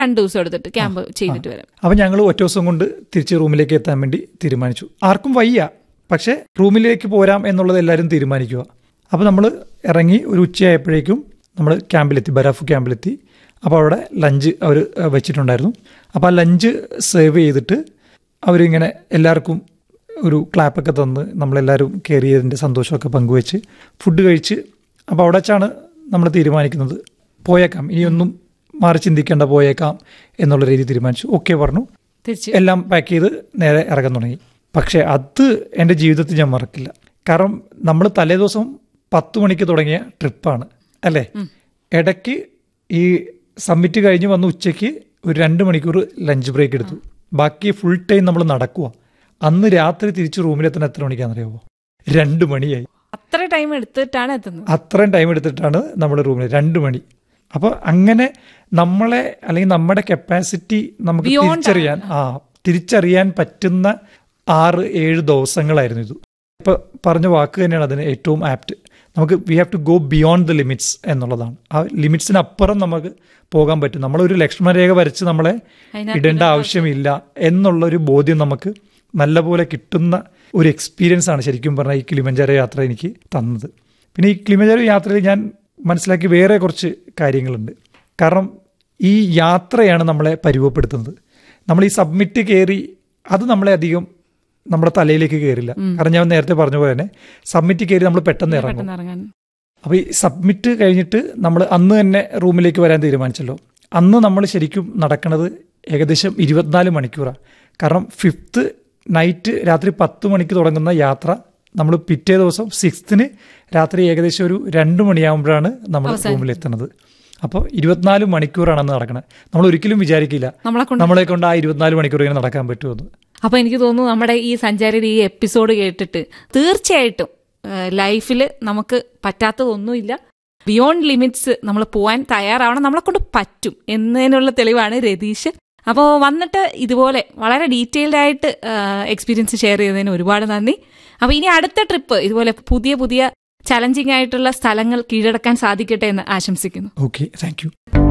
രണ്ടു ദിവസം എടുത്തിട്ട് ക്യാമ്പ് ചെയ്തിട്ട് വരാം അപ്പം ഞങ്ങൾ ഒറ്റ ദിവസം കൊണ്ട് തിരിച്ച് റൂമിലേക്ക് എത്താൻ വേണ്ടി തീരുമാനിച്ചു ആർക്കും വയ്യ പക്ഷേ റൂമിലേക്ക് പോരാം എന്നുള്ളത് എല്ലാവരും തീരുമാനിക്കുക അപ്പോൾ നമ്മൾ ഇറങ്ങി ഒരു ഉച്ചയായപ്പോഴേക്കും നമ്മൾ ക്യാമ്പിലെത്തി ബരാഫ് ക്യാമ്പിലെത്തി അപ്പോൾ അവിടെ ലഞ്ച് അവർ വെച്ചിട്ടുണ്ടായിരുന്നു അപ്പോൾ ആ ലഞ്ച് സേവ് ചെയ്തിട്ട് അവരിങ്ങനെ എല്ലാവർക്കും ഒരു ക്ലാപ്പൊക്കെ തന്ന് നമ്മളെല്ലാവരും കയറിയതിൻ്റെ സന്തോഷമൊക്കെ പങ്കുവെച്ച് ഫുഡ് കഴിച്ച് അപ്പോൾ അവിടെ വെച്ചാണ് നമ്മൾ തീരുമാനിക്കുന്നത് പോയേക്കാം ഇനിയൊന്നും മാറി ചിന്തിക്കേണ്ട പോയേക്കാം എന്നുള്ള രീതി തീരുമാനിച്ചു ഓക്കെ പറഞ്ഞു തിരിച്ച് എല്ലാം പാക്ക് ചെയ്ത് നേരെ ഇറങ്ങാൻ തുടങ്ങി പക്ഷേ അത് എൻ്റെ ജീവിതത്തിൽ ഞാൻ മറക്കില്ല കാരണം നമ്മൾ തലേദിവസം പത്ത് മണിക്ക് തുടങ്ങിയ ട്രിപ്പാണ് അല്ലേ ഇടയ്ക്ക് ഈ സബ്മിറ്റ് കഴിഞ്ഞ് വന്ന് ഉച്ചയ്ക്ക് ഒരു രണ്ട് മണിക്കൂർ ലഞ്ച് ബ്രേക്ക് എടുത്തു ബാക്കി ഫുൾ ടൈം നമ്മൾ നടക്കുക അന്ന് രാത്രി തിരിച്ച് റൂമിലെത്താൻ എത്ര മണിക്കാണെന്നറിയാമോ രണ്ട് മണിയായി അത്ര ടൈം എടുത്തിട്ടാണ് എത്തുന്നത് അത്രയും ടൈം എടുത്തിട്ടാണ് നമ്മുടെ റൂമിൽ രണ്ട് മണി അപ്പോൾ അങ്ങനെ നമ്മളെ അല്ലെങ്കിൽ നമ്മുടെ കപ്പാസിറ്റി നമുക്ക് Beyond തിരിച്ചറിയാൻ ആ തിരിച്ചറിയാൻ പറ്റുന്ന ആറ് ഏഴ് ദിവസങ്ങളായിരുന്നു ഇത് ഇപ്പൊ പറഞ്ഞ വാക്ക് തന്നെയാണ് അതിന് ഏറ്റവും ആപ്റ്റ് നമുക്ക് we have to go beyond the limits എന്നുള്ളതാണ് ആ ലിമിറ്റ്സിനപ്പുറം നമുക്ക് പോകാൻ പറ്റും നമ്മളൊരു ലക്ഷ്മണരേഖ വരച്ച് നമ്മളെ അതിനകത്ത് ഇടേണ്ട ആവശ്യമില്ല എന്നുള്ളൊരു ബോധ്യം നമുക്ക് നല്ലപോലെ കിട്ടുന്ന ഒരു എക്സ്പീരിയൻസ് ആണ് ശരിക്കും പറഞ്ഞാൽ ഈ കിളിമഞ്ചാരോ യാത്ര എനിക്ക് തന്നത് പിന്നെ ഈ കിളിമഞ്ചാരോ യാത്രയിൽ ഞാൻ മനസ്സിലാക്കി വേറെ കുറച്ച് കാര്യങ്ങളുണ്ട് കാരണം ഈ യാത്രയാണ് നമ്മളെ പരുവപ്പെടുത്തുന്നത് നമ്മൾ ഈ സബ്മിറ്റ് കയറി അത് നമ്മളെ അധികം നമ്മുടെ തലയിലേക്ക് കയറില്ല കാരണം ഞാൻ നേരത്തെ പറഞ്ഞ പോലെ തന്നെ സബ്മിറ്റ് കയറി നമ്മൾ പെട്ടെന്ന് ഇറങ്ങും പെട്ടെന്ന് ഇറങ്ങാൻ അപ്പോൾ ഈ സബ്മിറ്റ് കഴിഞ്ഞിട്ട് നമ്മൾ അന്ന് തന്നെ റൂമിലേക്ക് വരാൻ തീരുമാനിച്ചല്ലോ അന്ന് നമ്മൾ ശരിക്കും നടക്കുന്നത് ഏകദേശം ഇരുപത്തിനാല് മണിക്കൂറാണ് കാരണം ഫിഫ്ത്ത് നൈറ്റ് രാത്രി പത്ത് മണിക്ക് തുടങ്ങുന്ന യാത്ര നമ്മൾ പിറ്റേ ദിവസം സിക്സ്ത്തിന് രാത്രി ഏകദേശം ഒരു രണ്ട് മണിയാകുമ്പോഴാണ് നമ്മൾ റൂമിലെത്തുന്നത് അപ്പോൾ ഇരുപത്തിനാല് മണിക്കൂറാണ് അന്ന് നടക്കുന്നത് നമ്മൾ ഒരിക്കലും വിചാരിക്കില്ല നമ്മളെ കൊണ്ട് നമ്മളെ കൊണ്ട് ആ ഇരുപത്തിനാല് മണിക്കൂർ ഇങ്ങനെ നടക്കാൻ പറ്റുമെന്ന് അപ്പൊ എനിക്ക് തോന്നുന്നു നമ്മുടെ ഈ സഞ്ചാരിയുടെ ഈ എപ്പിസോഡ് കേട്ടിട്ട് തീർച്ചയായിട്ടും ലൈഫിൽ നമുക്ക് പറ്റാത്തതൊന്നുമില്ല ബിയോണ്ട് ലിമിറ്റ്സ് നമ്മൾ പോകാൻ തയ്യാറാവണം നമ്മളെ കൊണ്ട് പറ്റും എന്നതിനുള്ള തെളിവാണ് രതീഷ് അപ്പോൾ വന്നിട്ട് ഇതുപോലെ വളരെ ഡീറ്റെയിൽഡ് ആയിട്ട് എക്സ്പീരിയൻസ് ഷെയർ ചെയ്തതിന് ഒരുപാട് നന്ദി അപ്പോൾ ഇനി അടുത്ത ട്രിപ്പ് ഇതുപോലെ പുതിയ പുതിയ ചലഞ്ചിങ് ആയിട്ടുള്ള സ്ഥലങ്ങൾ കീഴടക്കാൻ സാധിക്കട്ടെ എന്ന് ആശംസിക്കുന്നു ഓക്കെ താങ്ക് യു